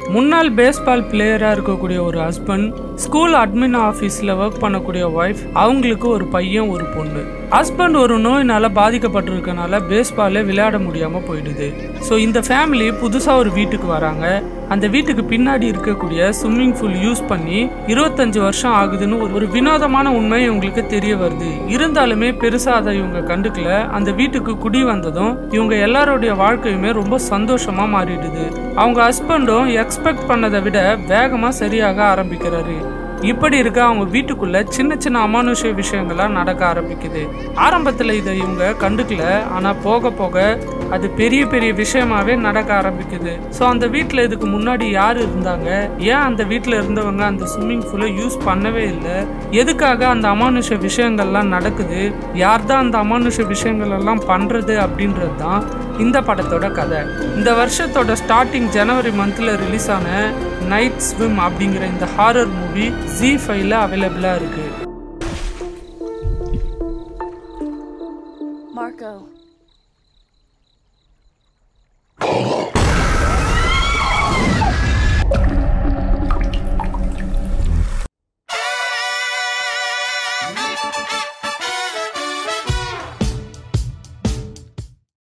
முன்னாள் பேஸ்பால் பிளேயரா இருக்கக்கூடிய ஒரு ஹஸ்பண்ட் ஸ்கூல் அட்மின் ஆஃபீஸில் ஒர்க் பண்ணக்கூடிய ஒய்ஃப் அவங்களுக்கு ஒரு பையன் ஒரு பொண்ணு ஹஸ்பண்ட் ஒரு நோயினால பாதிக்கப்பட்டிருக்கனால பேஸ்பாலே விளையாட முடியாம போயிடுது ஸோ இந்த ஃபேமிலி புதுசா ஒரு வீட்டுக்கு வராங்க அந்த வீட்டுக்கு பின்னாடி இருக்கக்கூடிய ஸ்விம்மிங் பூல் யூஸ் பண்ணி இருபத்தஞ்சு வருஷம் ஆகுதுன்னு ஒரு ஒரு வினோதமான உண்மை இவங்களுக்கு தெரிய வருது இருந்தாலுமே பெருசா அதை இவங்க கண்டுக்கல அந்த வீட்டுக்கு குடி வந்ததும் இவங்க எல்லாருடைய வாழ்க்கையுமே ரொம்ப சந்தோஷமா மாறிடுது அவங்க ஹஸ்பண்டும் எக்ஸ்பெக்ட் பண்ணதை விட வேகமா சரியாக ஆரம்பிக்கிறாரு இப்படி இருக்க அவங்க வீட்டுக்குள்ள சின்ன சின்ன அமானுஷ்ய விஷயங்கள்லாம் நடக்க ஆரம்பிக்குது ஆரம்பத்துல இதை இவங்க கண்டுக்கல ஆனா போக போக அது பெரிய பெரிய விஷயமாவே நடக்க ஆரம்பிக்குது ஸோ அந்த வீட்டில் இதுக்கு முன்னாடி யார் இருந்தாங்க ஏன் அந்த வீட்டில் இருந்தவங்க அந்த ஸ்விம்மிங் பூலை யூஸ் பண்ணவே இல்லை எதுக்காக அந்த அமானுஷ்ய விஷயங்கள்லாம் நடக்குது யார் தான் அந்த அமானுஷ்ய விஷயங்கள் எல்லாம் பண்றது அப்படின்றது தான் இந்த படத்தோட கதை இந்த வருஷத்தோட ஸ்டார்டிங் ஜனவரி மந்த்ல ரிலீஸ் ஆன நைட் ஸ்விம் அப்படிங்கிற இந்த ஹாரர் மூவி ஜி ஃபைவ்ல அவைலபிளா இருக்கு Marco,